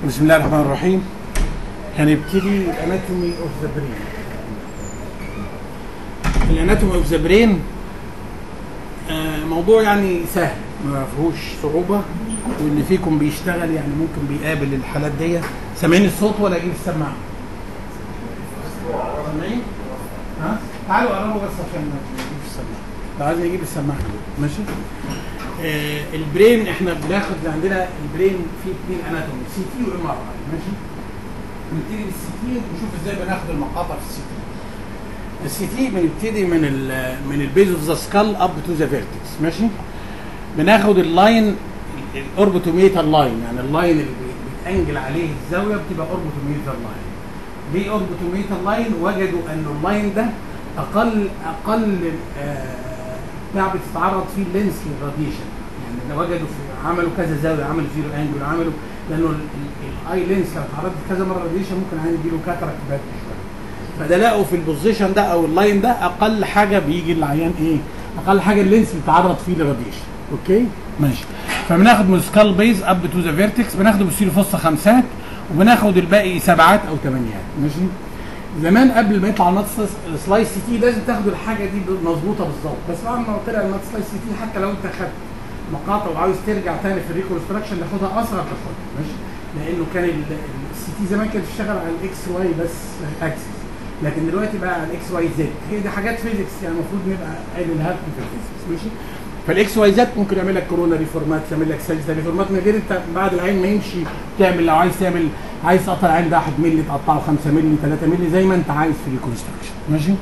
بسم الله الرحمن الرحيم هنبتدي الاناتومي اوف ذا برين الاناتومي اوف ذا برين موضوع يعني سهل ما فيهوش صعوبه واللي فيكم بيشتغل يعني ممكن بيقابل الحالات دي سامعين الصوت ولا اجيب السماعه؟ سامعين؟ ها؟ تعالوا قربوا بس عشان نجيب السماعه لو عايز نجيب السماعه ماشي؟ آه البرين احنا بناخد عندنا البرين فيه اثنين اناتومي سي تي وام ار اي ماشي؟ نبتدي بالسي تي ونشوف ازاي بناخد المقاطع في السي تي. السي تي بنبتدي من ال من البيز اوف ذا سكال اب تو ذا فيرتكس ماشي؟ بناخد اللاين الاوربيتوميتر لاين يعني اللاين اللي بيتانجل عليه الزاويه بتبقى اوربيتوميتر لاين. ليه اوربيتوميتر لاين؟ وجدوا ان اللاين ده اقل اقل آه بتاع بتتعرض فيه اللينس للراديشن يعني لو وجدوا في عملوا كذا زاويه عملوا زيرو انجل عملوا لانه الاي لينس لو اتعرضت كذا مره راديشن ممكن عين يجيله كاتراكت باد شويه فده لقوا في البوزيشن ده او اللاين ده اقل حاجه بيجي العيان ايه اقل حاجه اللينس بيتعرض فيه للراديشن اوكي ماشي فبناخد من سكال بيز اب تو ذا فيرتكس بناخده بصير فص خمسات وبناخد الباقي سبعات او ثمانيات ماشي زمان قبل ما يطلع النات سلايس سي تي لازم تاخدوا الحاجه دي مظبوطه بالظبط بس بعد ما طلع النات سلايس سي تي حتى لو انت خدت مقاطع وعاوز ترجع تاني في الريكونستراكشن تاخدها اسرع تاخدها ماشي لانه كان السي تي زمان كانت بتشتغل على الاكس واي بس اكسس لكن دلوقتي بقى على الاكس واي زد هي دي حاجات فيزيكس يعني المفروض نبقى قايلينها لكم في الفيزيكس ماشي فالاكس واي زد ممكن يعمل لك كورونا ريفورمات يعمل لك ساجيتال ريفورمات من غير انت بعد العين ما يمشي تعمل لو عايز تعمل عايز تقطع العين ده 1 مللي تقطعه 5 مللي 3 مللي زي ما انت عايز في الريكونستراكشن ماشي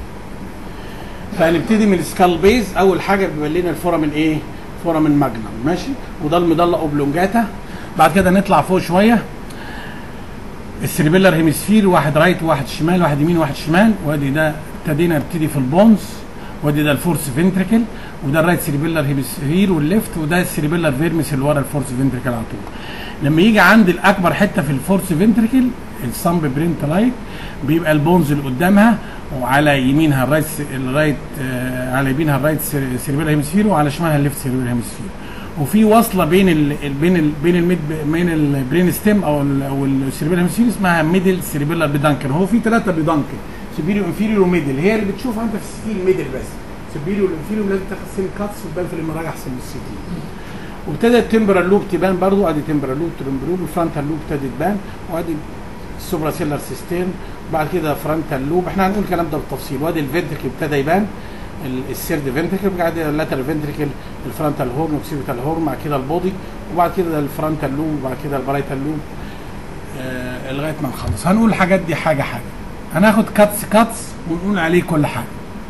فهنبتدي من السكال بيز اول حاجه بيبقى لنا الفورامين ايه؟ فورامين ماجنم ماشي وده المضله اوبلونجاتا بعد كده نطلع فوق شويه السريبيلر هيمسفير واحد رايت وواحد شمال واحد يمين وواحد شمال وادي ده ابتدينا نبتدي في البونز وادي ده الفورس فنتريكل وده الرايت سيريبيلر هيمسفير والليفت وده السيريبيلر فيرمس اللي ورا الفورس فنتريكل على طول لما يجي عند الاكبر حته في الفورس فنتريكل الصمب برنت لايك بيبقى البونز اللي قدامها وعلى يمينها الرايت الرايت آه على يمينها الرايت سيريبيلر هيمسفير وعلى شمالها الليفت سيريبيلر هيمسفير وفي وصله بين ال بين ال بين الميد بين البرين ستيم او ال او السيريبيلر هيمسفير اسمها ميدل سيريبيلر بيدانكر هو في ثلاثه بيدانكر سوبيريور انفيريور وميدل هي اللي بتشوفها انت في السي تي الميدل بس سوبيريور والانفيريور لازم تاخد سين كاتس وتبان في الام احسن من السي تي وابتدى التمبرال لوب تبان برضو ادي تمبرال لوب تمبرال لوب الفرونتال لوب ابتدت تبان وادي السوبرا سيلر سيستم وبعد كده فرونتال لوب احنا هنقول الكلام ده بالتفصيل وادي الفنتركل ابتدى يبان السيرد فنتركل وبعد كده اللاتر فنتركل الفرونتال هورن والسيبيتال هورن بعد كده البودي وبعد كده الفرونتال لوب وبعد كده البرايتال لوب آه لغايه ما نخلص هنقول الحاجات دي حاجه حاجه هناخد كاتس كاتس ونقول عليه كل حاجه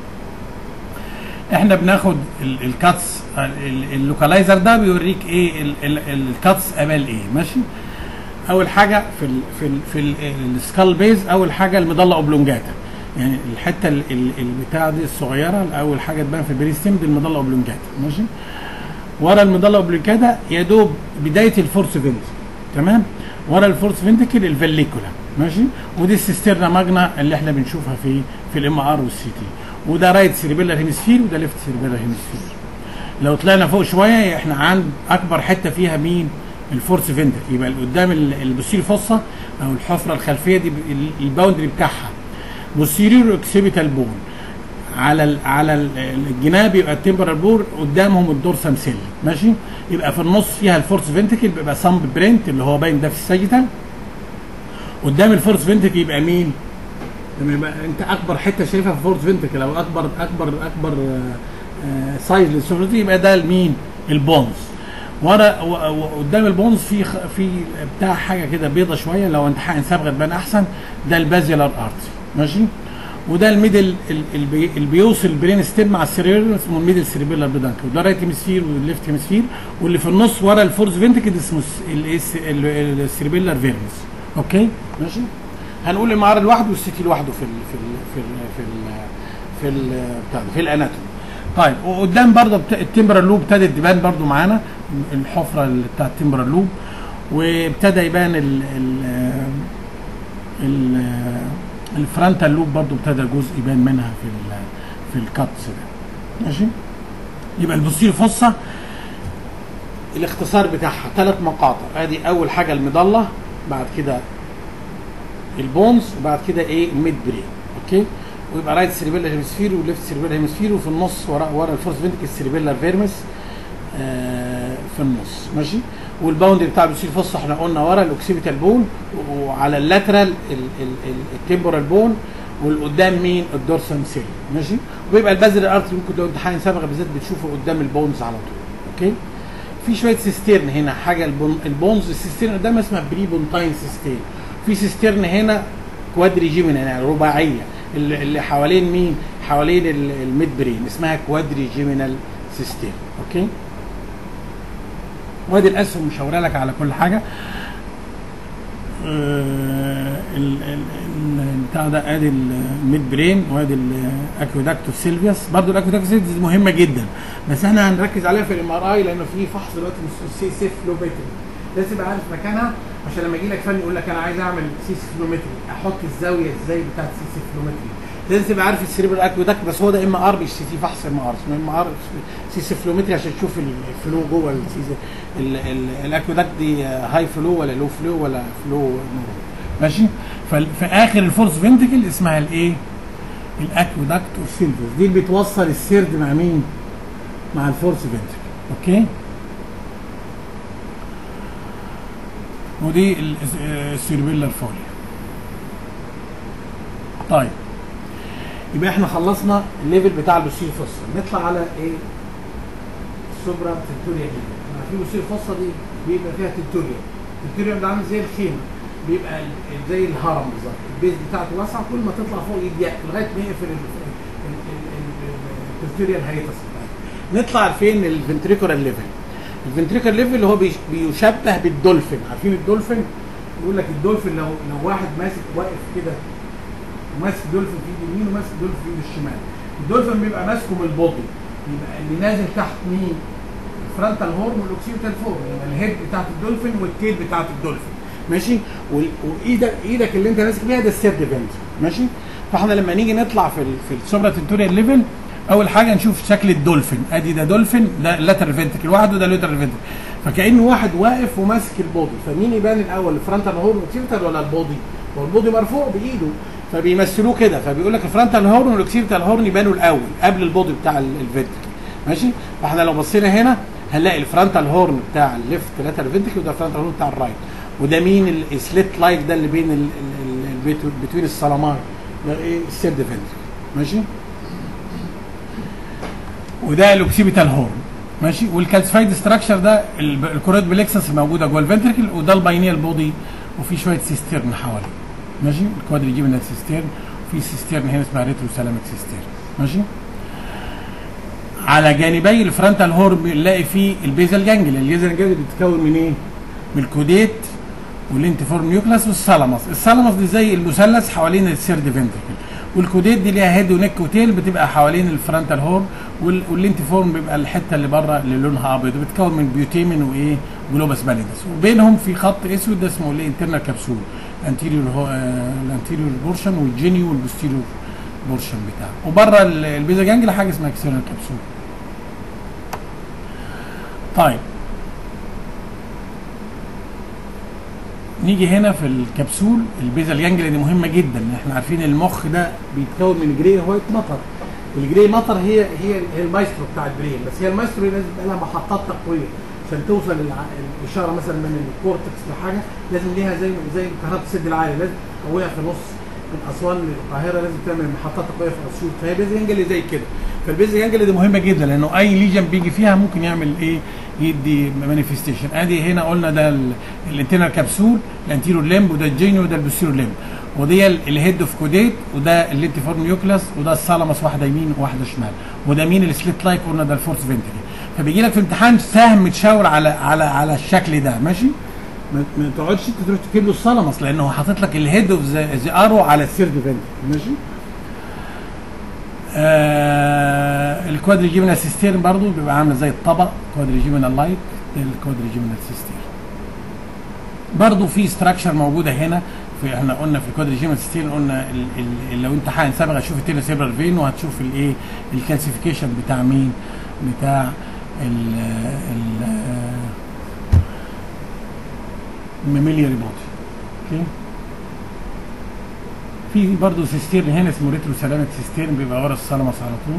احنا بناخد الكاتس اللوكالايزر ده بيوريك ايه الكاتس قبل ايه ماشي اول حاجه في ال في ال في السكال بيز اول حاجه المضله اوبلونجاتا يعني الحته البتاع دي الصغيره اول حاجه تبان في البريستيم دي المضله اوبلونجاتا ماشي ورا المضله اوبلونجاتا يا دوب بدايه الفورس فينت تمام ورا الفورس فينتكل الفاليكولا ماشي ودي السيسترنا ماجنا اللي احنا بنشوفها في في الام ار والسي تي وده رايت سيريبيلر هيمسفير وده ليفت سيريبيلر هيمسفير لو طلعنا فوق شويه احنا عند اكبر حته فيها مين الفورس فينتك يبقى اللي قدام البوستير فصه او الحفره الخلفيه دي الباوندري بتاعها بوستيريور اكسيبيتال بون على ال على ال الجناب يبقى التمبرال بور قدامهم الدورسام سيل ماشي يبقى في النص فيها الفورس فينتكل بيبقى سامب برنت اللي هو باين ده في الساجيتال قدام الفورس فينتكل يبقى مين؟ لما يبقى انت اكبر حته شايفها في فورس فينتكل او اكبر اكبر اكبر آه سايز للسوفرتي يبقى ده المين؟ البونز ورا قدام البونز في في بتاع حاجه كده بيضه شويه لو انت حقن صبغه تبان احسن ده البازيلار ارتري ماشي وده الميدل اللي بيوصل البرين ستيم مع السيريبيلر اسمه الميدل سيريبيلر بدانك وده رايت هيمسفير والليفت هيمسفير واللي في النص ورا الفورس فينتكل اسمه السيريبيلر فيرمس اوكي ماشي هنقول المعار لوحده والسيتي لوحده في ال في ال في ال في ال في ال بتاع في الاناتومي طيب وقدام برضه التمبرال لوب ابتدت تبان برضه معانا الحفره بتاع التمبرال لوب وابتدى يبان ال ال ال الفرونتال لوب برضه ابتدى جزء يبان منها في ال في الكاتس ده ماشي يبقى البوستير فصه الاختصار بتاعها ثلاث مقاطع ادي اول حاجه المضله بعد كده البونز وبعد كده ايه الميد برين اوكي ويبقى رايت سيربيلر هيمسفير وليفت سيربيلر هيمسفير وفي النص ورا ورا الفورس فينتك السيربيلر فيرمس آه في النص ماشي والباوند بتاع البسيل فص احنا قلنا ورا الاوكسيبيتال بون وعلى اللاترال التمبورال بون والقدام مين الدورسال سيل ماشي ويبقى البازل الارتري ممكن لو امتحان سابق بالذات بتشوفه قدام البونز على طول اوكي في شويه سيستيرن هنا حاجه البون البونز السيستيرن قدام اسمها بري بونتاين سيستيرن في سيستيرن هنا كوادري جيمين يعني رباعيه اللي اللي حوالين مين حوالين ال- الميد برين اسمها كوادري جيمينال سيستيرن اوكي وادي الاسهم مشاوره لك على كل حاجه آه، ال- ال- ال- بتاع ده ادي الميد برين وادي الاكويداكتوس سيلفيوس برضو الاكويداكتوس سيلفيوس مهمه جدا بس احنا هنركز عليها في الام ار اي لانه في فحص دلوقتي سي سيفلومتري لازم تبقى عارف مكانها عشان لما يجي لك فني يقول لك انا عايز اعمل سي سيفلومتري احط الزاويه ازاي بتاعت سي سيفلومتري لازم تبقى عارف السريبرال اكويداكت بس هو ده ام ار مش سي سي فحص ام ار اسمه ام ار سي سيفلومتري عشان تشوف الفلو جوه السي ال- ال- الاكويداكت دي هاي فلو ولا لو فلو ولا فلو نورمال ماشي ففي اخر الفورس فينتكل اسمها الايه؟ الاكويداكت والسيلفس دي اللي بتوصل السيرد مع مين؟ مع الفورس فينتكل اوكي؟ ودي ال- السيربيلر فوليا طيب يبقى احنا خلصنا الليفل بتاع البوسيل فصة نطلع على ايه السوبرا تنتوريا ليفل احنا عارفين البوسيل فصة دي بيبقى فيها تنتوريا التنتوريا ده عامل زي الخيمه بيبقى ال- زي الهرم بالظبط البيز بتاعته واسعه كل ما تطلع فوق يضيق لغايه ما يقفل التنتوريا الهيتس نطلع فين الفنتريكولار ليفل الفنتريكولار ليفل اللي هو بيش- بيشبه بالدولفين عارفين الدولفين يقول لك الدولفين لو لو واحد ماسك واقف كده وماسك دولفين في ايد اليمين وماسك دولفين في ايد الشمال الدولفين بيبقى ماسكه من البودي يبقى اللي نازل تحت مين الفرونتال هورن والاوكسيبيتال فورم يعني الهيد بتاعت الدولفين والتيل بتاعت الدولفين ماشي وال- وايدك ايدك اللي انت ماسك بيها ده السيرد فنت ماشي فاحنا لما نيجي نطلع في ال في السوبرا تنتوريال ليفل اول حاجه نشوف شكل الدولفين ادي ده دولفين ده اللاترال فنتكل لوحده ده اللاترال فنتكل فكانه واحد واقف وماسك البودي فمين يبان الاول الفرونتال هورن والاوكسيبيتال ولا البودي هو البودي مرفوع بايده فبيمثلوه كده فبيقول لك الفرونتال هورن والاوكسيبيتال هورن يبانوا الاول قبل البودي بتاع ال- الفنتكل ماشي فاحنا لو بصينا هنا هنلاقي الفرونتال هورن بتاع الليفت لاترال فنتكل وده الفرونتال هورن بتاع الرايت وده مين السليت لايك ده اللي بين ال- ال- ال- بتوين السلامار ده ايه السيرد فنتكل ماشي وده الاوكسيبيتال هورن ماشي والكالسفايد ستراكشر ده ال- الكوريت بليكسس الموجوده جوه الفنتركل وده الباينيال بودي وفي شويه سيسترن حواليه ماشي الكوادري جيمينال سيسترن وفي سيسترن هنا اسمها ريترو سلامك سيسترن ماشي على جانبي الفرونتال هورن بنلاقي فيه البيزال جانجل البيزال جانجل بتتكون من ايه؟ من الكوديت والانتيفورم نيوكلاس والثالاموس الثالاموس دي زي المثلث حوالين السيرد فنتركل والكوديت دي ليها هيد ونيك وتيل بتبقى حوالين الفرونتال هورن وال- والانتيفورم بيبقى الحته اللي بره اللي لونها ابيض بتتكون من بيوتيمين وايه جلوباس باليدس وبينهم في خط اسود ده اسمه الايه انترنال كبسول الانتيريور هو آه الانتيريور بورشن والجينيو والبوستيريور بورشن بتاعه وبره ال- البيزا جانجل حاجه اسمها اكسترنال كبسول طيب نيجي هنا في الكبسول البيزا الجانجل دي مهمه جدا احنا عارفين المخ ده بيتكون من جري وايت مطر الجري مطر هي هي هي المايسترو بتاع البرين بس هي المايسترو لازم يبقى لها محطات تقويه عشان توصل الع- الاشاره مثلا من الكورتكس لحاجه لازم ليها زي زي كهرباء السد العالي لازم تقويها في نص من اسوان للقاهره لازم تعمل محطات تقويه في اسيوط فهي بيزا جانجل زي كده فالبيزا جانجل دي مهمه جدا لانه اي ليجن بيجي فيها ممكن يعمل ايه يدي مانيفستيشن ادي هنا قلنا ده الانترنال كبسول الانتيرور ليمب وده الجينيو وده البوستيرور ليمب ودي ال- الهيد اوف كوديت وده اللينتيفورم نيوكلاس وده الثالاموس واحده يمين وواحده شمال وده مين السليت لايك قلنا ده الفورس فينتري فبيجي لك في امتحان سهم متشاور على على على الشكل ده ماشي ما ما تقعدش انت تروح تجيب له الثالاموس لانه هو حاطط لك الهيد اوف ذا ارو على السيرد فينتري ماشي آه الكوادري جيمينال سيستيرن برضو بيبقى عامله زي الطبق كوادري جيمينال لايك ده الكوادري جيمينال سيستيرن برضو في ستراكشر موجوده هنا في احنا قلنا في الكوادري جيمينال سيستيرن قلنا ال ال لو انت هنسابق هتشوف التيلو سيبرال فين وهتشوف الايه الكالسيفيكيشن بتاع مين بتاع ال ال الميميلياري بودي اوكي في برضه سيستيرن هنا اسمه ريترو سلامة سيستيرن بيبقى ورا الثالاموس على طول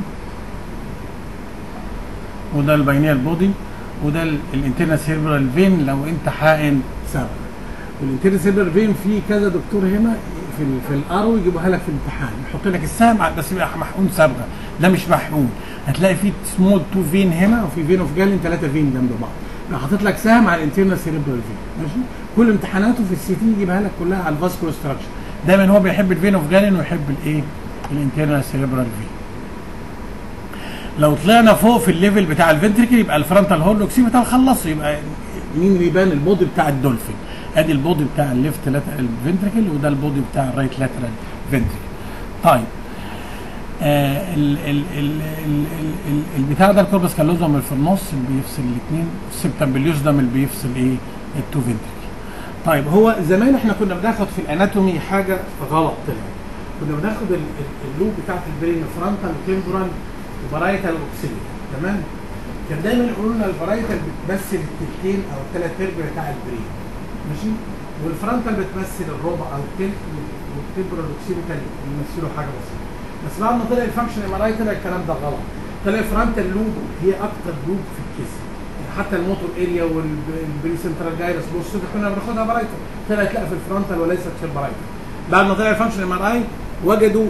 وده الباينيال بودي وده الانترنال سيربرال فين لو انت حائن سبب والانترنال سيربرال فين في كذا دكتور هنا في ال في الارو يجيبوها لك في الامتحان يحط لك السهم بس يبقى محقون صبغه ده مش محقون هتلاقي في سمول تو فين هنا وفي فين اوف جالين ثلاثه فين جنب بعض لو حاطط لك سهم على الانترنال سيربرال فين ماشي كل امتحاناته في السي تي يجيبها لك كلها على الفاسكولار ستراكشر دايما هو بيحب الفين اوف جالين ويحب الايه الانترنال سيربرال فين لو طلعنا فوق في الليفل بتاع الفنتريكل يبقى الفرونتال هورن اوكسيبيتال خلصوا يبقى مين يبان البودي بتاع الدولفين ادي البودي بتاع الليفت الفنتريكل وده البودي بتاع الرايت لاترال فنتريكل طيب آه ال ال ال ال ال البتاع ده الكوربس كالوزوم اللي في النص اللي بيفصل الاثنين السبتامبليوس ده اللي بيفصل ايه التو فنتريكل طيب هو زمان احنا كنا بناخد في الاناتومي حاجه غلط طلعت كنا بناخد اللوب بتاعت البرين فرونتال وتمبورال وبرايتال اوكسيليا تمام كان دايما يقولوا لنا البرايتال بتمثل التلتين او الثلاث ارباع بتاع البرين ماشي والفرونتال بتمثل الربع او التلت والتمبورال اوكسيليا بيمثلوا حاجه بسيطه بس بعد ما طلع الفانكشن ام ار اي طلع الكلام ده غلط طلع الفرونتال لوب هي اكتر لوب في الجسم يعني حتى الموتور اريا والبري سنترال جايرس بص كنا بناخدها برايتال طلعت لا في الفرونتال وليست في البرايتال بعد ما طلع الفانكشن ام ار اي وجدوا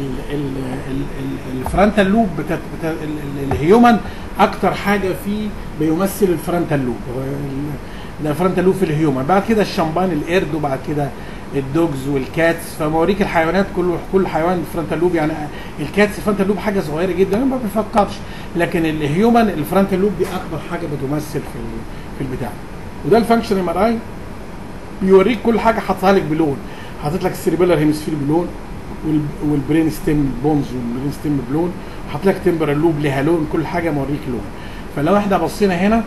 الفرونتال لوب بتاع بتا الهيومن اكتر حاجه فيه بيمثل الفرونتال لوب ده الفرونتال لوب في الهيومن بعد كده الشمبان القرد وبعد كده الدوجز والكاتس فموريك الحيوانات كل كل حيوان الفرونتال لوب يعني الكاتس الفرونتال لوب حاجه صغيره جدا ما بيفكرش لكن الهيومن الفرونتال لوب دي اكبر حاجه بتمثل في في البتاع وده الفانكشن ام ار اي بيوريك كل حاجه حاطها لك بلون حاطط لك السيربيلر هيمسفير بلون والبرين ستيم بونز والبرين ستيم بلون حاطط لك تمبرال لوب ليها لون كل حاجه موريك لون فلو احنا بصينا هنا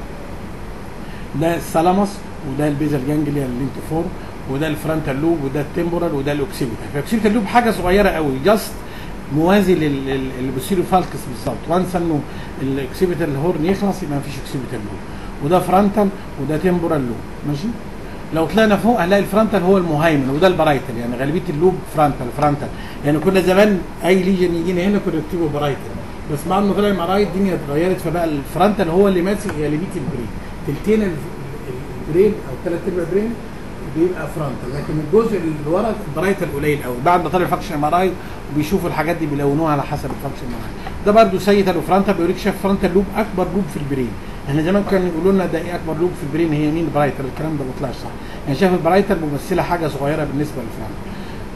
ده الثالاموس وده البيزال جانجليا اللينتوفور وده الفرونتال لوب وده التمبورال وده الاوكسيبيتال فالاوكسيبيتال لوب حاجه صغيره قوي جاست موازي للبوسيريو فالكس بالظبط وانس انه الاوكسيبيتال هورن يخلص يبقى مفيش اوكسيبيتال لوب وده فرونتال وده تمبورال لوب ماشي لو طلعنا فوق هنلاقي الفرونتال هو المهيمن وده البرايتال يعني غالبيه اللوب فرونتال فرونتال يعني كنا زمان اي ليجن يجينا هنا كنا نكتبه برايتال بس بعد ما طلع المرايت الدنيا اتغيرت فبقى الفرونتال هو اللي ماسك غالبيه البرين تلتين البرين او ثلاث ارباع البرين بيبقى فرونتال لكن الجزء اللي ورا البرايتال قليل قوي بعد ما طلع الفانكشن ام ار اي وبيشوفوا الحاجات دي بيلونوها على حسب الفانكشن ام ار اي ده برده سيتال وفرونتال بيوريك شاف فرونتال لوب اكبر لوب في البرين احنا زمان كانوا يقولوا لنا ده ايه اكبر لوب في البرين هي مين برايتال الكلام ده ما طلعش صح يعني شاف البرايتال ممثله حاجه صغيره بالنسبه للفرونتال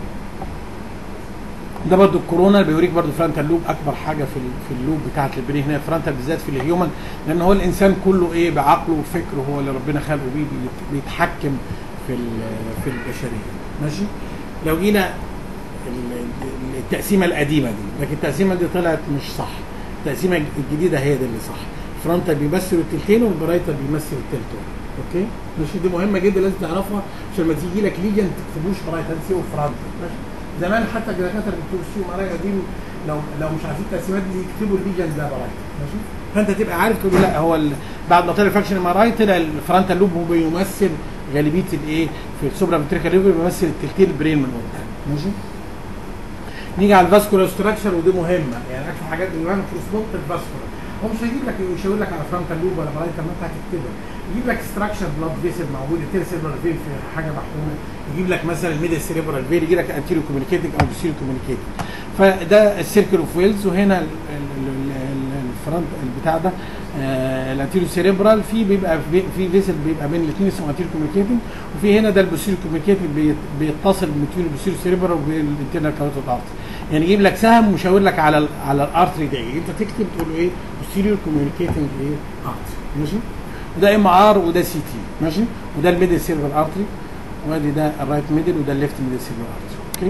ده برضو الكورونا بيوريك برضو فرونتال لوب اكبر حاجه في في اللوب بتاعت البرين هنا فرونتال بالذات في الهيومن لان هو الانسان كله ايه بعقله وفكره هو اللي ربنا خلقه بيه بيتحكم في في البشريه ماشي لو جينا التقسيمه القديمه دي لكن التقسيمه دي طلعت مش صح التقسيمه الجديده هي دي اللي صح الفرونتال بيمثل التلتين والبرايتال بيمثل التلتين اوكي ماشي دي مهمه جدا لازم تعرفها عشان لما تيجي لك ليجن ما تكتبوش برايتال سي وفرونتال ماشي زمان حتى الدكاتره بيكتبوا السي ومرايا دي لو لو مش عارفين التقسيمات دي يكتبوا الليجن ده برايتال ماشي فانت تبقى عارف تقول لا هو بعد ما طلع الفاكشن ام ار اي طلع الفرونتال لوب هو بيمثل غالبيه الايه في السوبرا فيتريكال ليفر بيمثل التلتين البرين من قدام ماشي نيجي على الفاسكولار ستراكشر ودي مهمه يعني اكتر حاجات اللي في سبوت الفاسكولار هو مش هيجيب لك مش هيقول لك على فرونتال لوب ولا برايتال ما انت هتكتبها يجيب لك ستراكشر بلاد فيسل موجود التيرسيبرال فين في حاجه محكومه يجيب لك مثلا الميدل سيريبرال فين يجيب لك انتيريو كوميونيكيتنج او بوستيريو كوميونيكيتنج فده السيركل اوف ويلز وهنا الفرونت البتاع ده آه الانتيريو سيريبرال في بيبقى في فيسل بيبقى بين الاثنين اسمه انتيريو كوميونيكيتنج وفي هنا ده البوستيريو كوميونيكيتنج بيتصل بين البوستيريو سيريبرال والانترنال كاروتيد ارتري يعني يجيب لك سهم ويشاور لك على ال على الارتري ده انت تكتب تقول له ايه posterior communicating ايه artery ماشي وده ام ار وده سي تي ماشي وده الميدل سيرفر ارتري وادي ده الرايت ميدل وده الليفت ميدل سيرفر ارتري اوكي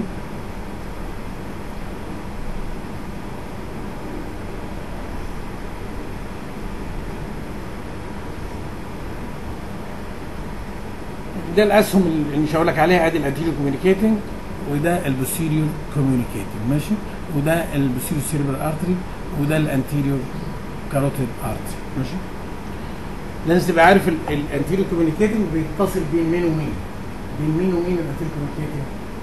ده الاسهم اللي مش هقول لك عليها ادي الانتيريو كوميونيكيتنج وده البوستيريور كوميونيكيتنج ماشي وده البوستيريور سيربرال ارتري وده الانتيريور كاروتيد ارتري ماشي لازم تبقى عارف الانتيريور كوميونيكيتنج بيتصل بين مين ومين بين مين ومين الانتيريور كوميونيكيتنج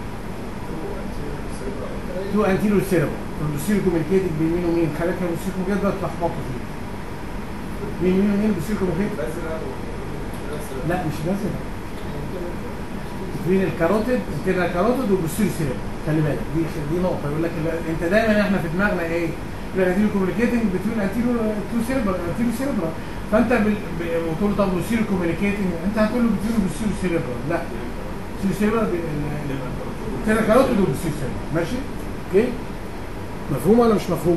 تو انتيريور سيربر والبوستيريور كوميونيكيتنج بين مين ومين خليك البوستيريور كوميونيكيتنج ده اتلخبطوا فيه بين مين ومين البوستيريور كوميونيكيتنج لا مش لازم بين الكاروتيد انترنال كاروتيد والبوستيريور سيربر خلي بالك دي دي نقطه يقول لك ال- انت دايما احنا في دماغنا ايه؟ الانتيريور كوميونيكيتنج بتقول انتيريور تو سيربر انتيريور سيربر فانت بال... ب... وتقول له طب بوستيريور كوميونيكيتنج انت هتقول له بتقول بوستيريور سيربر لا بوستيريور سيربر انترنال كاروتيد وبوستيريور سيربر ماشي؟ اوكي؟ مفهوم ولا مش مفهوم؟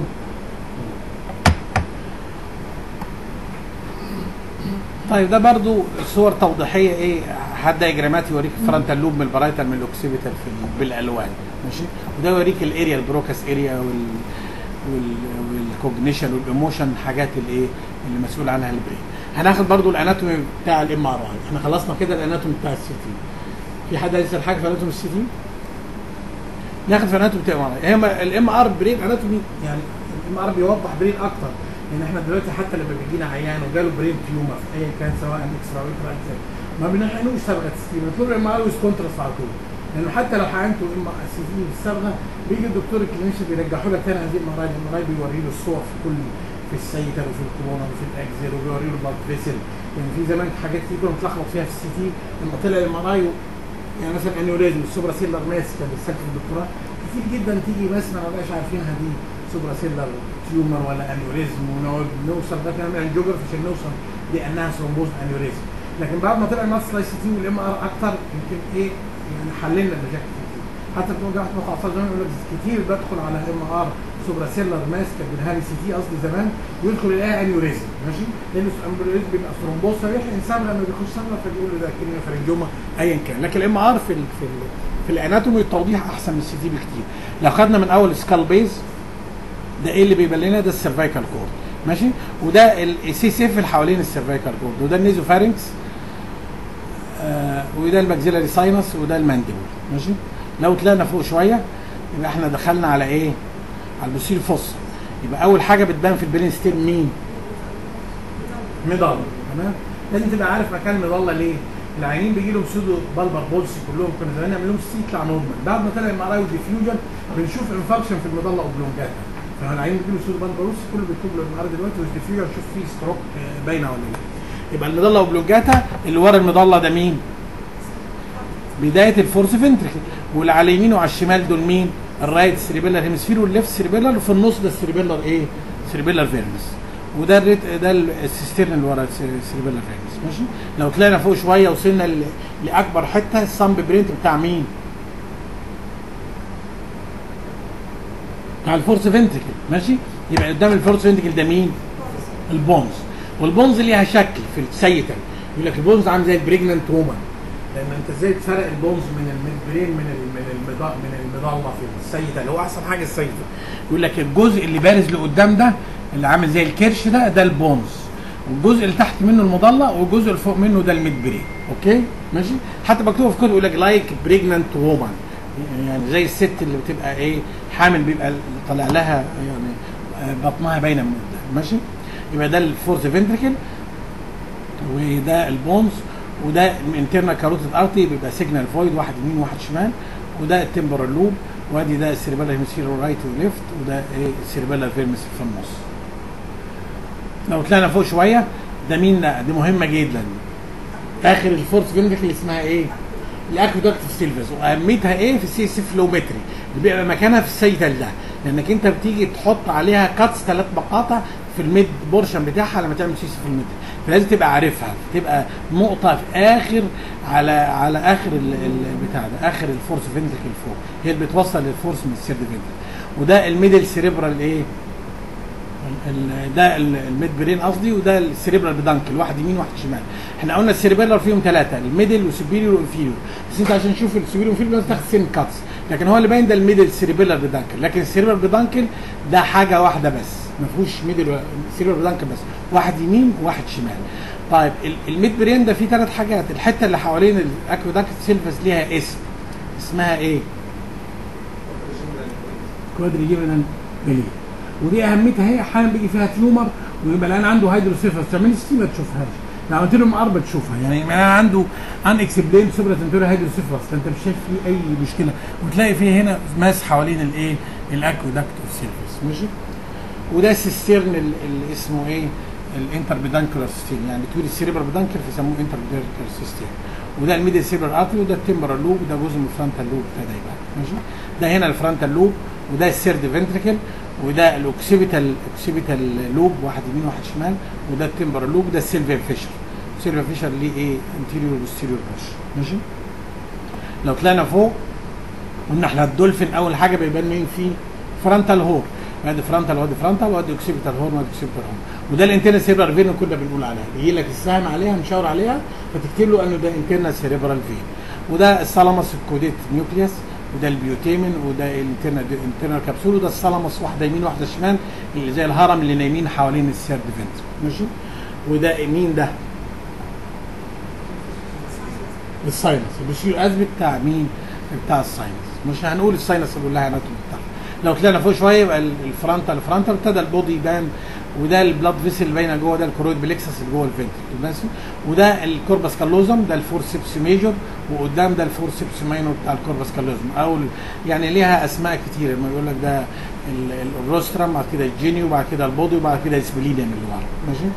طيب ده برضو صور توضيحيه ايه حد دياجرامات يوريك الفرونتال لوب من البرايتال من الاوكسيبيتال في ال- بالالوان ماشي وده يوريك الاريا البروكاس اريا وال وال والكوجنيشن والايموشن حاجات الايه اللي مسؤول عنها البرين هناخد برضو الاناتومي بتاع الام ار اي احنا خلصنا كده الاناتومي بتاع السي تي في حد يسال حاجه في اناتومي السي تي ناخد في الاناتومي بتاع الام ار اي الام ار برين اناتومي يعني الام ار بيوضح برين اكتر لان احنا دلوقتي حتى لما بيجينا عيان وجاله برين تيومر ايا كان سواء اكسترا ولا ما بنحقنوش صبغه السي بنطلب ام ار ويز كونتراست على طول لانه حتى لو حقنته ام سي في بالصبغه بيجي الدكتور الكلينيشن بيرجحوا لك تاني هذه الام ار الام ار بيوري له الصور في كل في السيتر وفي الكورونا وفي الاكزيل وبيوري له بلاد فيسل يعني في زمان حاجات كتير كنا بنتلخبط فيها في السي تي لما طلع الام ار يعني مثلا انيوريزم السوبرا سيلر ماس كان بيستخدم في الدكتوراه كتير جدا تيجي ناس ما نبقاش عارفينها دي سوبرا سيلر تيومر ولا انيوريزم ونقعد نوصل ده نعمل انجيوجرافي عشان نوصل لانها ثرومبوز انيوريزم لكن بعد ما طلع الناس سلايس تي والام ار اكتر يمكن ايه يعني حللنا المشاكل كتير حتى بتوع جراحه مخ اعصاب زمان يقول لك كتير بدخل على ام ار سوبرا سيلر ماس كان بالهاري سي تي قصدي زمان يدخل يلاقي انيوريزم ماشي لان الانيوريزم بيبقى ثرومبوز صريح الانسان لما بيخش صدمه فبيقول له ده كلمه فرنجوما ايا كان لكن الام ار في ال في ال في الاناتومي التوضيح احسن من السي تي بكتير لو خدنا من اول سكال بيز ده ايه اللي بيبان لنا ده السيرفايكال كورد ماشي وده السي سيف اللي حوالين السيرفايكال كورد وده النيزوفارينكس آه وده الماكسيلاري ساينس وده المانديبل ماشي لو طلعنا فوق شويه يبقى احنا دخلنا على ايه على البوسيل فوس يبقى اول حاجه بتبان في البرين ستيم مين مضله تمام لازم تبقى عارف مكان المضله ليه العيانين بيجي لهم سودو بالبر بولسي كلهم كنا زمان نعمل لهم سي يطلع نورمال بعد ما طلع الام ديفيوجن بنشوف انفكشن في المضله اوبلونجاتا فالعيانين بيجي لهم سودو بالبر بولسي كله بيكتب له الام دلوقتي والديفيوجن نشوف فيه ستروك آه، باينه ولا لا يبقى المضله اوبلونجاتا اللي ورا المضله ده مين؟ بدايه الفورس فنتريكل واللي على اليمين وعلى الشمال دول مين؟ الرايت سيريبيلر هيمسفير والليفت سيريبيلر وفي النص ده السيريبيلر ايه؟ سيريبيلر فيرنس وده الريت ده السيسترن اللي ورا السيريبيلر فيرنس ماشي؟ لو طلعنا فوق شويه وصلنا ل- لاكبر حته الصمب برينت بتاع مين؟ بتاع الفورس فنتريكل ماشي؟ يبقى قدام الفورس فنتريكل ده مين؟ البونز والبونز ليها شكل في السيتر يقول لك البونز عامل زي البريجننت وومن لان انت ازاي تفرق البونز من الممبرين من ال من المضله من المضله في السيتر اللي هو احسن حاجه السيتر يقول لك الجزء اللي بارز لقدام ده اللي عامل زي الكرش ده ده البونز والجزء اللي تحت منه المضله والجزء اللي فوق منه ده الميدبرين اوكي ماشي حتى مكتوب في كتب يقول لك لايك بريجننت وومن يعني زي الست اللي بتبقى ايه حامل بيبقى طالع لها يعني آه، بطنها باينه من قدام ماشي يبقى ده الفورس فنتريكل وده البونز وده الانترنال كاروتيد ارتي بيبقى سيجنال فويد واحد يمين واحد شمال وده التمبرال لوب وادي ده السيربيلر هيمسفير رايت وليفت وده ايه السيربيلر فيرمس في النص لو طلعنا فوق شويه ده مين ده؟ دي مهمه جدا اخر الفورس فينجر اللي اسمها ايه؟ الاكودكتيف سيلفس واهميتها ايه في السي اس فلومتري اللي بيبقى مكانها في السيتل ده لانك انت بتيجي تحط عليها كاتس ثلاث مقاطع في الميد بورشن بتاعها لما تعمل سي اس فلومتري فلازم تبقى عارفها تبقى نقطه في اخر على على اخر ال- ال- بتاع ده اخر الفورس فينتركل فوق هي اللي بتوصل للفورس من السيرد فينتركل وده الميدل سيريبرال ايه؟ ال- ده ال- الميد برين قصدي وده السيريبرال بدانكل واحد يمين واحد شمال احنا قلنا السيريبرال فيهم ثلاثه الميدل والسوبيريور والانفيريور بس انت عشان تشوف السوبيريور والانفيريور لازم تاخد سين كاتس لكن هو اللي باين ده الميدل سيريبرال بدانكل لكن السيريبرال بدانكل ده حاجه واحده بس ما فيهوش ميدل ولا- سيريبرال بدانكل بس واحد يمين وواحد شمال طيب ال- الميد برين ده فيه ثلاث حاجات الحته اللي حوالين الاكويداكت سيلفس ليها اسم اسمها ايه؟ كوادريجيمنال بليه ودي اهميتها هي احيانا بيجي فيها تيومر ويبقى الان عنده هيدروسيفس تعمل ستي ما تشوفهاش لو عملت لهم ار بتشوفها يعني انا عنده ان اكسبلين سوبرا تنتوري هيدروسيفرس فانت مش شايف فيه اي مشكله وتلاقي فيه هنا ماس حوالين الايه الاكودكت اوف سيرفيس ماشي وده السيسترن اللي اسمه ايه الانتر بيدانكولار سيستم يعني طول السيريبر بيدانكل فيسموه انتر بيدانكولار سيستم وده الميديا سيريبر ارتري وده التمبرال لوب وده جزء من الفرونتال لوب ابتدى يبقى ماشي ده هنا الفرونتال لوب وده السيرد فنتريكل وده الاوكسيبيتال اوكسيبيتال لوب واحد يمين واحد شمال وده التمبرال لوب وده السيلفيا فيشر سيلفيا فيشر ليه ايه انتيريور وبوستيريور باش ماشي لو طلعنا فوق قلنا احنا الدولفين اول حاجه بيبان مين فيه فرونتال هور وادي فرونتال وادي فرونتال وادي اوكسيبيتال هورن وادي اوكسيبيتال هورن وده الانترنال سيريبرال فين اللي كنا بنقول عليها يجي لك السهم عليها مشاور عليها فتكتب له انه ده انترنال سيريبرال فين وده الثالاموس الكوديت نيوكليوس وده البيوتيمين وده الانترنال انترنال كبسول وده الثالاموس واحده يمين واحده شمال اللي زي الهرم اللي نايمين حوالين السيرد فنتر ماشي وده مين ده؟ الساينس البشير الازمي بتاع مين؟ بتاع الساينس مش هنقول الساينس اللي لها اناتومي بتاعها لو طلعنا فوق شويه يبقى الفرونتال الفرونتال ابتدى البودي يبان وده البلاد فيسل اللي باينه جوه ده الكرويد بليكسس اللي جوه الفنتركل ماشي وده الكوربس كالوزم ده الفورسبس ميجور وقدام ده الفورسبس ماينور بتاع الكوربس كالوزم او ال- يعني ليها اسماء كتير لما يقول لك ده ال- ال- الروسترم بعد كده الجيني وبعد كده البودي وبعد كده السبليديم اللي ورا ماشي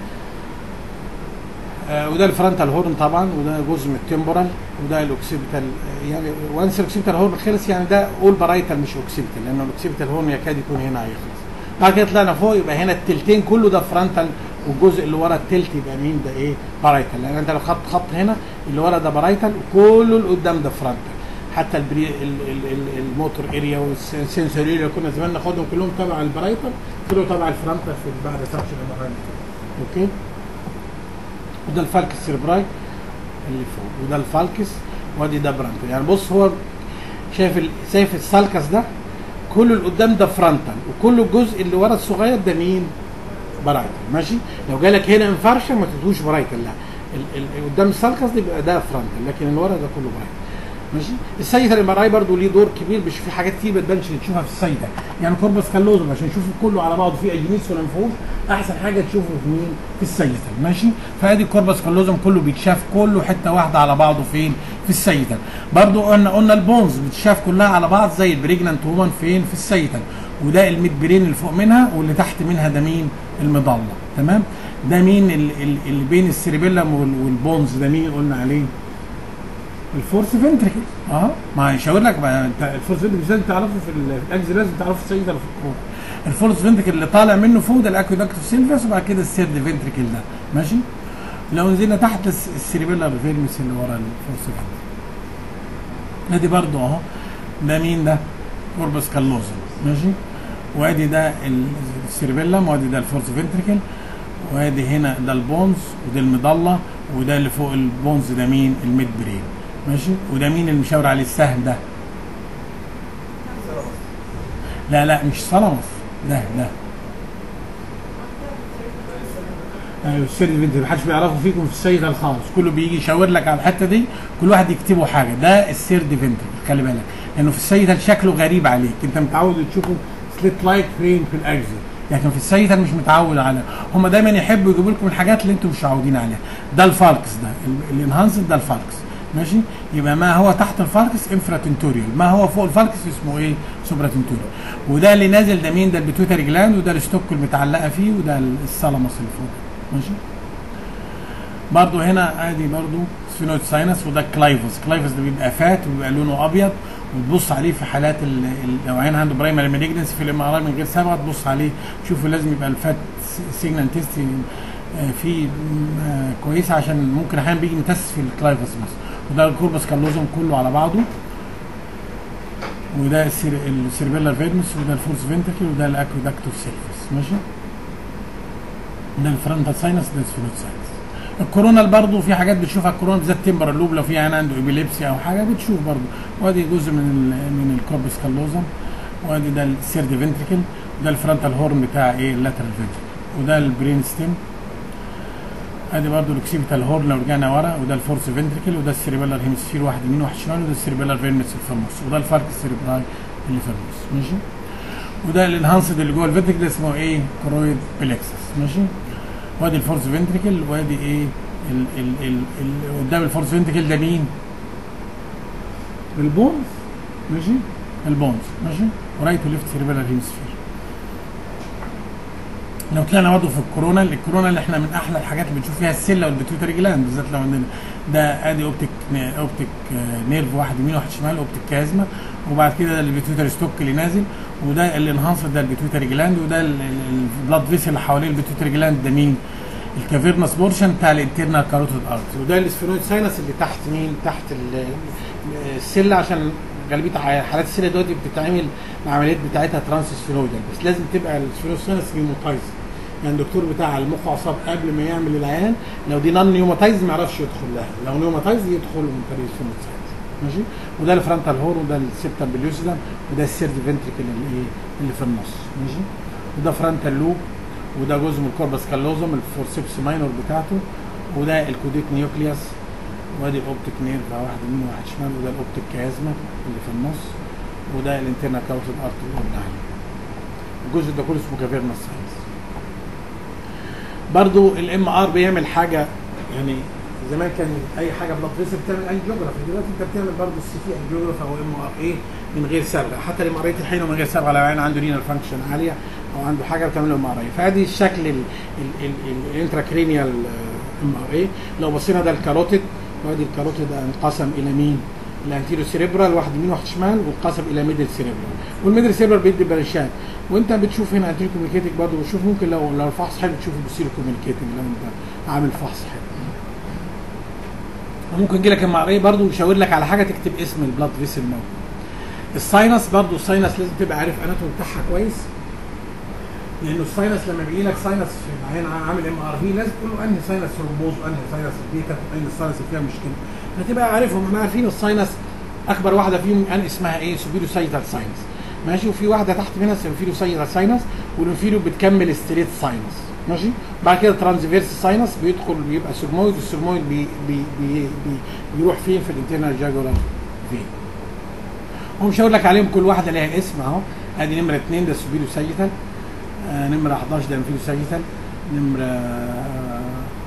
آه وده الفرونتال هورن طبعا وده جزء من التمبورال وده الاوكسيبيتال يعني وانس الاوكسيبيتال هورن خلص يعني ده اول بارايتال مش اوكسيبيتال لان الاوكسيبيتال هورن يكاد يكون هنا هيخلص بعد كده طلعنا فوق يبقى هنا التلتين كله ده فرونتال والجزء اللي ورا التلت يبقى مين ده ايه بارايتال لان انت لو خدت خط هنا اللي ورا ده بارايتال وكله اللي قدام ده فرونتال حتى البري ال- ال- ال- الموتور اريا والسنسوري اريا كنا زمان ناخدهم كلهم تبع البرايتال طلعوا تبع الفرونتال في بعد سكشن الامران اوكي وده الفالكس سيربراي اللي فوق وده الفالكس وادي ده برانتال يعني بص هو شايف ال... شايف السالكس ده كل اللي قدام ده فرونتال وكل الجزء اللي ورا الصغير ده مين؟ برايتال ماشي لو جالك هنا انفرشن ما تدوش برايتال لا ال... ال... قدام السالكس دي بيبقى ده فرونتال لكن اللي ورا ده كله برايتال ماشي السيد الام ار اي برضه ليه دور كبير مش في حاجات كتير ما تبانش اللي تشوفها في السيده يعني كوربس كالوزم عشان نشوفه كله على بعضه فيه اجنيس ولا ما فيهوش احسن حاجه تشوفه في مين في السيده ماشي فادي الكوربس كالوزم كله بيتشاف كله حته واحده على بعضه فين في السيده برضه قلنا قلنا البونز بتشاف كلها على بعض زي البريجنانت وومن فين في السيده وده الميد برين اللي فوق منها واللي تحت منها ده مين المضله تمام ده مين ال- ال- اللي بين السيربيلم وال- والبونز ده مين قلنا عليه الفورس فنتريكل اه ما هيشاور لك بقى انت الفورس فنتريكل لازم تعرفه في ال- في الاكز لازم تعرفه في السيد ولا في الكروب الفورس فنتريكل اللي طالع منه فوق ده الاكويدكت اوف سيلفس وبعد كده السيرد فنتريكل ده ماشي لو نزلنا تحت الس- السيربيلر فيرمس اللي ورا الفورس فنتريكل ادي برضو اهو ده مين ده كوربس كالوزم ماشي وادي ده ال- السيربيلم وادي ده الفورس فنتريكل وادي هنا ده البونز وده المضله وده اللي فوق البونز ده مين الميد برين ماشي وده مين اللي مشاور عليه السهم ده لا لا مش صلمس ده ده ايوه السيرد فنتريكل محدش بيعرفه فيكم في السيده خالص كله بيجي يشاور لك على الحته دي كل واحد يكتبه حاجه ده السيرد فنتريكل خلي بالك لانه في السيده شكله غريب عليك انت متعود تشوفه سليت لايك فريم في الاجزاء لكن في السيده مش متعود على هم دايما يحبوا يجيبوا لكم الحاجات اللي انتم مش متعودين عليها ده الفالكس ده الانهانسد ده الفالكس ماشي يبقى ما هو تحت الفالكس انفراتنتوريال ما هو فوق الفالكس اسمه ايه سوبراتنتوريال وده اللي نازل ده مين ده البيتوتري جلاند وده الستوك المتعلقه فيه وده الثالاموس اللي فوق ماشي برضو هنا ادي برضو سفينويد ساينس وده كلايفوس كلايفوس ده بيبقى فات وبيبقى لونه ابيض وتبص عليه في حالات ال- ال- لو عين عنده برايمري مالجنسي في الام ار اي من غير صبغه تبص عليه تشوفه لازم يبقى الفات سيجنال تيست فيه آه، كويسه عشان ممكن احيانا بيجي متس في الكلايفوس بس وده الكوربس كالوزم كله على بعضه وده السير السيربيلار فيدمس وده الفورس فينتركل وده الاكويدكت اوف سيلفس ماشي ده الفرونتال ساينس ده السفينويد ساينس الكورونال برضو في حاجات بتشوفها الكورونا بالذات تمبر لوب لو في عين عنده ابيليبسي او حاجه بتشوف برضو وادي جزء من ال من الكوربس كالوزم وادي ده السيرد فنتريكل وده الفرونتال هورن بتاع ايه اللاترال فنتريكل وده البرين ستيم ادي برضو الاكسيبيتال هورن لو رجعنا ورا وده الفورس فنتريكل وده السيربيلار هيمسفير واحد يمين واحد شمال وده السيربيلار فيرمس اللي في النص وده الفرق السيربراي اللي في النص ماشي وده الانهانسد اللي جوه الفنتريكل اسمه ايه كرويد بلكسس ماشي وادي الفورس فنتريكل وادي ايه ال ال ال ال قدام الفورس فينتكل ده مين؟ البونز ماشي البونز ماشي ورايت وليفت سيربيلار هيمسفير لو طلعنا برضه في الكورونا الكورونا اللي احنا من احلى الحاجات اللي بنشوف فيها السله والبيتيوتري جلاند بالذات لو عندنا ده ادي اوبتيك اوبتيك نيرف واحد يمين واحد شمال اوبتيك كازما وبعد كده ده البيتيوتري ستوك اللي نازل وده الانهانسر ده البيتيوتري جلاند وده البلاد فيسل اللي حوالين البيتيوتري جلاند ده مين؟ الكافيرنس بورشن بتاع الانترنال كاروتيد ارت وده السفينويد ساينس اللي تحت مين؟ تحت ال- السله عشان غالبيه ع- حالات السله دلوقتي بتتعمل العمليات بتاعتها ترانس سفينويدال بس لازم تبقى السفينويد ساينس نيوموتايز يعني الدكتور بتاع المخ واعصاب قبل ما يعمل العيان لو دي نون نيوماتايز ما يعرفش يدخل لها لو نيوماتايز يدخل من طريق السفينويد ساينس ماشي وده الفرونتال هور وده السيبتال بليوسيدم وده السيرد فنتريكل اللي ايه اللي في النص ماشي وده فرونتال لوب وده جزء من الكوربس كالوزم الفورسيبس ماينور بتاعته وده الكوديك نيوكليوس وادي الاوبتيك نيرف واحد يمين وواحد شمال وده الاوبتيك كازما اللي في النص وده الانترنال كاروتيد ارت اللي قلنا عليه الجزء ده كله اسمه كافيرنس ساينس برضو الام ار بيعمل حاجه يعني زمان كان اي حاجه بلاد فيسل بتعمل انجيوجرافي دلوقتي انت بتعمل برضو السي تي انجيوجرافي او ام ار ايه من غير صبغه حتى الام ار اي الحين من غير صبغه لو عين عنده رينال فانكشن عاليه او عنده حاجه بتعمل له ام ار اي فادي الشكل الانتراكرينيال ام ار اي لو بصينا ده الكاروتيد وادي الكاروتيد انقسم الى مين؟ الانتيرو سيريبرال واحد يمين واحد شمال وانقسم الى ميدل سيريبرال والميدل سيريبرال بيدي برانشات وانت بتشوف هنا انتيرو كوميونيكيتنج برضه بتشوف ممكن لو لو الفحص حلو تشوف البوستيرو كوميونيكيتنج لو انت عامل فحص حلو وممكن يجي لك ام ار اي برضه ويشاور لك على حاجه تكتب اسم البلاد فيسل موجود الساينس برضه الساينس لازم تبقى عارف اناتومي بتاعها كويس لانه الساينس لما بيجي لك ساينس في العين عامل ام ار في لازم تقول له انهي ساينس رومبوز وانهي ساينس بيتا وانهي الساينس اللي فيها مشكله فتبقى عارفهم احنا عارفين الساينس اكبر واحده فيهم ان اسمها ايه سوبيرو سايتال ساينس ماشي وفي واحده تحت منها سوبيرو سايتال ساينس والانفيريو بتكمل ستريت ساينس ماشي بعد كده ترانزفيرس ساينس بيدخل بيبقى سيرمويد والسيرمويد بي بي بي بي بيروح فين في الانترنال جاجولار فين هو مش هقول لك عليهم كل واحده ليها اسم اهو ادي نمره 2 ده سوبيرو سايتال آه نمره 11 ده انفيريو سايتال نمره آه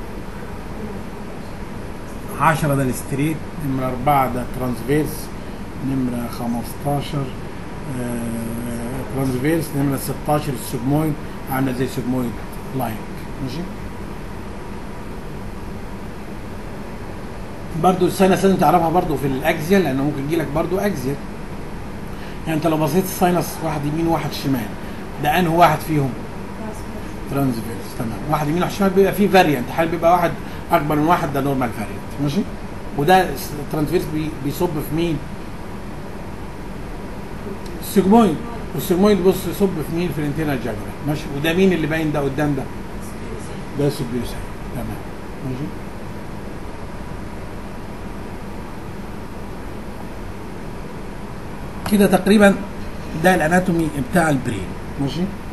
10 ده الستريت نمرة 4 ده ترانسفيرس نمرة 15 آه ترانسفيرس نمرة 16 السجمويد عاملة زي سجمويد لايك ماشي برضو الساينس لازم تعرفها برضو في الاكزيال لانه ممكن يجي لك برضو اكزيال يعني انت لو بصيت الساينس واحد يمين وواحد شمال ده انه واحد فيهم ترانسفيرس تمام واحد يمين وواحد شمال بيبقى فيه فاريانت حال بيبقى واحد اكبر من واحد ده نورمال فاريانت ماشي وده الترانسفيرس بي بيصب في مين؟ السجمويد والسجمويد بص يصب في مين؟ في الانترنال جاجولار ماشي وده مين اللي باين ده قدام ده؟ ده سوبيوسايد تمام ماشي كده تقريبا ده الاناتومي بتاع البرين ماشي